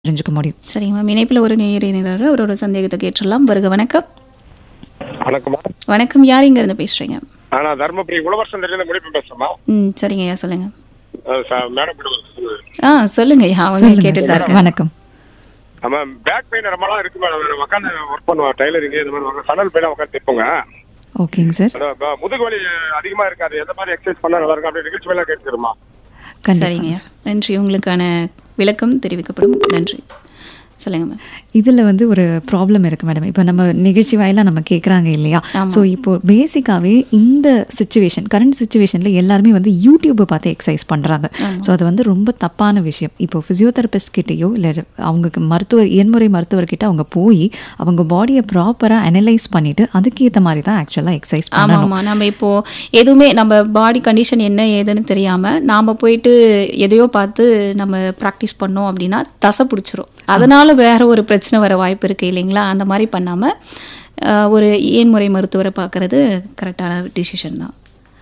தெரிஞ்சுக்க முடியும் சரிங்க மேம் இணைப்பில் ஒரு நேயர் இணைகிறாரு அவரோட சந்தேகத்தை கேட்டுடலாம் வருக வணக்கம் வணக்கம்மா வணக்கம் யார் இங்க இருந்து பேசுறீங்க ஆ, நான் தர்மபுரி உழவர் சந்தையிலிருந்து முடிப்பு பேசுறேம்மா ம் சரிங்க ஐயா சொல்லுங்க அஹ் ச- மேடம் கிட்ட ஒரு சொல்லு. ஆ சொல்லுங்க ஐயா அவங்க சொல்லுங்க கேட்டுட்டு தான் சார். இருக்காங்க வணக்கம் ஆமா பேக் பெயின் ரொம்ப நாள் இருக்கு மேடம் உட்காந்து ஒர்க் பண்ணுவேன் டைலரிங் இந்த மாதிரி உட்காந்து சடல் பெயினா உட்காந்து தைப்போங்க ஓகேங்க சார் அதான் ப- முதுகு வலி அதிகமா இருக்காது எந்த மாதிரி எக்ஸசைஸ் பண்ணா நல்லா இருக்கும் அப்படி நிகழ்ச்சி வேலை கேட்டுக்கிறோமா கண்டிப்பா சரிங்க ஐயா நன்றி உங்களுக்கான விளக்கம் தெரிவிக்கப்படும் நன்றி சொல்லுங்க மேம் இதில் வந்து ஒரு ப்ராப்ளம் இருக்குது மேடம் இப்போ நம்ம நிகழ்ச்சி வாயிலாக நம்ம கேட்குறாங்க இல்லையா ஸோ இப்போ பேசிக்காகவே இந்த சுச்சுவேஷன் கரண்ட் சுச்சுவேஷனில் எல்லாருமே வந்து யூடியூப்பை பார்த்து எக்ஸசைஸ் பண்ணுறாங்க ஸோ அது வந்து ரொம்ப தப்பான விஷயம் இப்போ ஃபிசியோதெரபிஸ்ட் கிட்டேயோ இல்லை அவங்க மருத்துவர் இயன்முறை மருத்துவர்கிட்ட அவங்க போய் அவங்க பாடியை ப்ராப்பராக அனலைஸ் பண்ணிட்டு அதுக்கேற்ற மாதிரி தான் ஆக்சுவலாக எக்ஸசைஸ் ஆமா பண்ணணும் ஆமா நம்ம இப்போ எதுவுமே நம்ம பாடி கண்டிஷன் என்ன ஏதுன்னு தெரியாம நாம போயிட்டு எதையோ பார்த்து நம்ம ப்ராக்டிஸ் பண்ணோம் அப்படின்னா தசை பிடிச்சிரும் அதனால வேற ஒரு பிரச்சனை வர வாய்ப்பு இருக்கு இல்லைங்களா அந்த மாதிரி பண்ணாம அஹ், ஒரு ஏன்முறை மருத்துவரை பார்க்கறது கரெக்டான டிசிஷன் தான்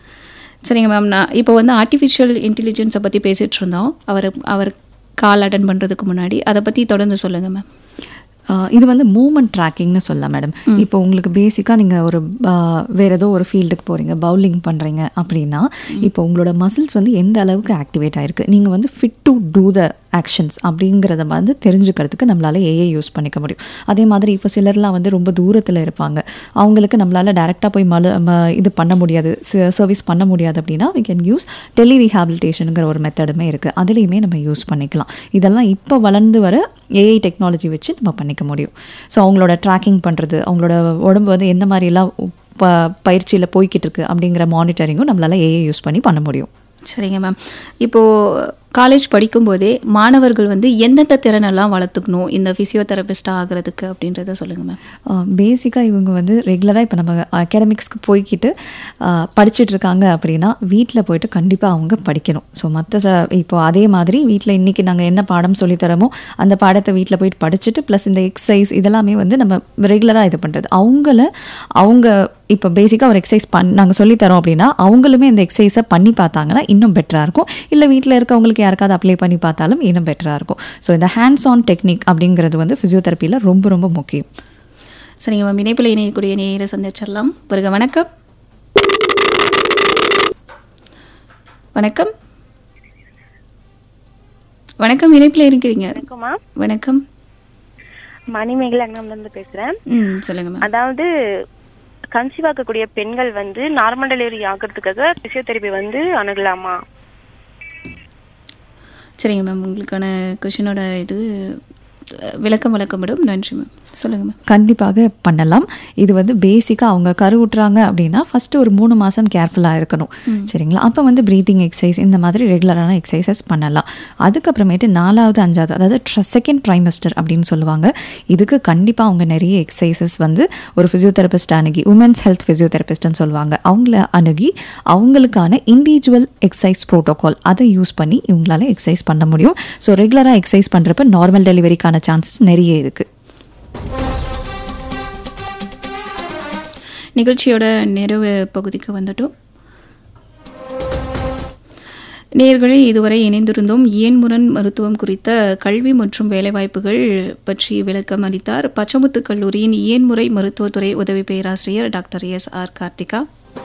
சரிங்க மேம் நான் இப்போ வந்து ஆர்டிஃபிஷியல் இன்டெலிஜென்ஸை பற்றி பேசிகிட்டு இருந்தோம் அவர் அவர் கால் அட்டன் பண்ணுறதுக்கு முன்னாடி அதை பற்றி தொடர்ந்து சொல்லுங்கள் மேம் ஆஹ் இது வந்து மூமெண்ட் ட்ராக்கிங்னு சொல்லலாம் மேடம் இப்போ உங்களுக்கு பேசிக்காக நீங்கள் ஒரு ஆஹ் வேற ஏதோ ஒரு ஃபீல்டுக்கு போகிறீங்க பவுலிங் பண்ணுறீங்க அப்படின்னா இப்போ உங்களோட மசில்ஸ் வந்து எந்த அளவுக்கு ஆக்டிவேட் ஆயிருக்கு நீங்கள் வந்து fit to do the actions அப்படிங்கிறத வந்து தெரிஞ்சுக்கிறதுக்கு நம்மளால ஏஐ யூஸ் பண்ணிக்க முடியும் அதே மாதிரி இப்போ சிலர்லாம் வந்து ரொம்ப தூரத்தில் இருப்பாங்க அவங்களுக்கு நம்மளால டைரெக்டாக போய் மலு ம- இது பண்ண முடியாது சர்வீஸ் பண்ண முடியாது அப்படின்னா we கேன் யூஸ் டெலி ரீஹாபிலிட்டேஷனுங்கிற ஒரு மெத்தடுமே இருக்குது அதுலேயுமே நம்ம யூஸ் பண்ணிக்கலாம் இதெல்லாம் இப்போ வளர்ந்து வர ஏஐ டெக்னாலஜி வச்சு நம்ம பண்ணிக்க முடியும் ஸோ அவங்களோட ட்ராக்கிங் பண்ணுறது அவங்களோட உடம்பு வந்து எந்த மாதிரிலாம் ப பயிற்சியில் போய்கிட்டு இருக்கு அப்படிங்கிற மானிட்டரிங்கும் நம்மளால ஏஐ யூஸ் பண்ணி பண்ண முடியும் சரிங்க மேம் இப்போ காலேஜ் படிக்கும்போதே மாணவர்கள் வந்து எந்தெந்த திறனெல்லாம் வளர்த்துக்கணும் இந்த ஃபிசியோதெரபிஸ்ட் ஆகிறதுக்கு அப்படின்றத சொல்லுங்க மேம் பேசிக்காக இவங்க வந்து ரெகுலராக இப்போ நம்ம அகாடமிக்ஸ்க்கு போய்கிட்டு ஆஹ், படிச்சிட்டு இருக்காங்க அப்படின்னா வீட்டில் போயிட்டு கண்டிப்பாக அவங்க படிக்கணும் ஸோ மற்ற ச இப்போ அதே மாதிரி வீட்டில் இன்றைக்கி நாங்கள் என்ன பாடம் சொல்லித் தரோமோ அந்த பாடத்தை வீட்டில் போயிட்டு படிச்சுட்டு ப்ளஸ் இந்த எக்ஸசைஸ் இதெல்லாமே வந்து நம்ம ரெகுலராக இது பண்ணுறது அவங்கள அவங்க இப்போ பேசிக்காக ஒரு எக்ஸசைஸ் பண் நாங்கள் சொல்லித்தரோம் அப்படின்னா அவங்களுமே இந்த எக்ஸசைஸை பண்ணி பார்த்தாங்கன்னா இன்னும் பெட்டராக இருக்கும் இல்லை வீட்டில் இருக்கவங்களுக்கு யாருக்காவது அப்ளை பண்ணி பார்த்தாலும் இன்னும் பெட்டராக இருக்கும் ஸோ இந்த ஹேண்ட்ஸ் ஆன் டெக்னிக் அப்படிங்கிறது வந்து ஃபிசியோதெரப்பியில் ரொம்ப ரொம்ப முக்கியம் சரிங்க மேம் இணைப்பில் இணையக்கூடிய நேயரை சந்திச்சிடலாம் வருக வணக்கம் வணக்கம் வணக்கம் இணைப்பில் இருக்கிறீங்க வணக்கம்மா வணக்கம் மணிமேகலை அண்ணம்ல இருந்து பேசுறேன் ம் சொல்லுங்க மேம் அதாவது கன்சீவ் ஆக்கக்கூடிய பெண்கள் வந்து நார்மல் டெலிவரி ஆகிறதுக்காக பிசியோதெரபி வந்து அணுகலாமா சரிங்க மேம் உங்களுக்கான கொஷினோட இது அஹ், விளக்கம் வழக்கப்படும் நன்றி மேம் சொல்லுங்க மேம் கண்டிப்பாக பண்ணலாம் இது வந்து பேசிக்காக அவங்க கருவுட்டுறாங்க அப்படின்னா ஃபர்ஸ்ட் ஒரு மூணு மாதம் கேர்ஃபுல்லாக இருக்கணும் சரிங்களா அப்போ வந்து ப்ரீத்திங் எக்ஸசைஸ் இந்த மாதிரி ரெகுலரான எக்ஸசைசஸ் பண்ணலாம் அதுக்கப்புறமேட்டு நாலாவது அஞ்சாவது அதாவது செகண்ட் ட்ரைமஸ்டர் அப்படின்னு சொல்லுவாங்க இதுக்கு கண்டிப்பாக அவங்க நிறைய எக்ஸசைசஸ் வந்து ஒரு ஃபிசியோதெரபிஸ்ட் அணுகி உமன்ஸ் ஹெல்த் ஃபிசியோதெரபிஸ்ட்னு சொல்லுவாங்க அவங்கள அணுகி அவங்களுக்கான இண்டிவிஜுவல் எக்ஸசைஸ் ப்ரோட்டோகால் அதை யூஸ் பண்ணி இவங்களால எக்ஸசைஸ் பண்ண முடியும் ஸோ ரெகுலராக எக்ஸசைஸ் பண்ணுறப்ப நார்மல் டெலிவரிக்கான சான்சஸ் நிறைய இருக்குது நிகழ்ச்சியோட நிறைவு பகுதிக்கு வந்துட்டோம் நேயர்களே இதுவரை இணைந்திருந்தோம் ஏன்முரண் மருத்துவம் குறித்த கல்வி மற்றும் வேலைவாய்ப்புகள் பற்றி விளக்கம் அளித்தார் பச்சமுத்து கல்லூரியின் ஏன்முறை மருத்துவத்துறை உதவி பேராசிரியர் டாக்டர் எஸ் ஆர் கார்த்திகா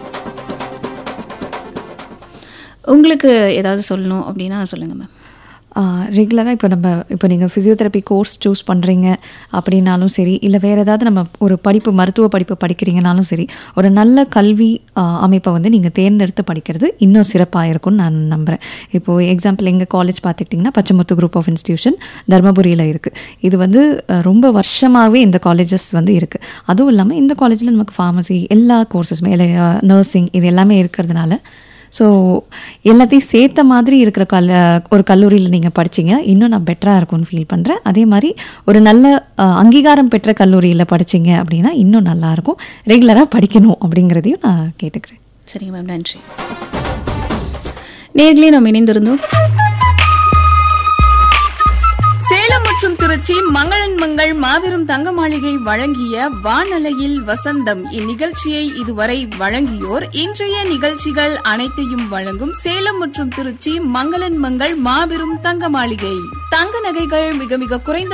உங்களுக்கு ஏதாவது சொல்லணும் அப்படின்னா சொல்லுங்க மேம் ரெகுலராக இப்போ நம்ம இப்போ நீங்கள் ஃபிசியோதெரப்பி கோர்ஸ் சூஸ் பண்ணுறீங்க அப்படின்னாலும் சரி இல்லை வேறு ஏதாவது நம்ம ஒரு படிப்பு மருத்துவ படிப்பு படிக்கிறீங்கனாலும் சரி ஒரு நல்ல கல்வி ஆஹ், அமைப்பை வந்து நீங்கள் தேர்ந்தெடுத்து படிக்கிறது இன்னும் சிறப்பாக இருக்கும்னு நான் நம்புகிறேன் இப்போது எக்ஸாம்பிள் எங்கள் காலேஜ் பார்த்துக்கிட்டிங்கன்னா பச்சைமுத்து குரூப் ஆஃப் இன்ஸ்டியூஷன் தர்மபுரியில் இருக்குது இது வந்து அஹ், ரொம்ப வருஷமாகவே இந்த காலேஜஸ் வந்து இருக்குது அதுவும் இல்லாமல் இந்த காலேஜில் நமக்கு ஃபார்மசி எல்லா கோர்சஸுமே இல்லை நர்சிங் இது எல்லாமே இருக்கிறதுனால ஸோ எல்லாத்தையும் சேர்த்த மாதிரி இருக்கிற கல் ஒரு கல்லூரியில் நீங்கள் படிச்சீங்க இன்னும் நான் பெட்டராக இருக்கும்னு ஃபீல் பண்ணுறேன் அதே மாதிரி ஒரு நல்ல அஹ், அங்கீகாரம் பெற்ற கல்லூரியில் படிச்சீங்க அப்படின்னா இன்னும் நல்லாயிருக்கும் ரெகுலராக படிக்கணும் அப்படிங்கிறதையும் நான் கேட்டுக்கிறேன் சரிங்க மேம் நன்றி நேர்களே நாம் இணைந்திருந்தோம் சேலம் மற்றும் திருச்சி மங்களன் மங்கள் மாபெரும் தங்க மாளிகை வழங்கிய வானலையில் வசந்தம் இந்நிகழ்ச்சியை இதுவரை வழங்கியோர் இன்றைய நிகழ்ச்சிகள் அனைத்தையும் வழங்கும் சேலம் மற்றும் திருச்சி மங்களன் மங்கள் மாபெரும் தங்க மாளிகை தங்க நகைகள் மிக மிக குறைந்த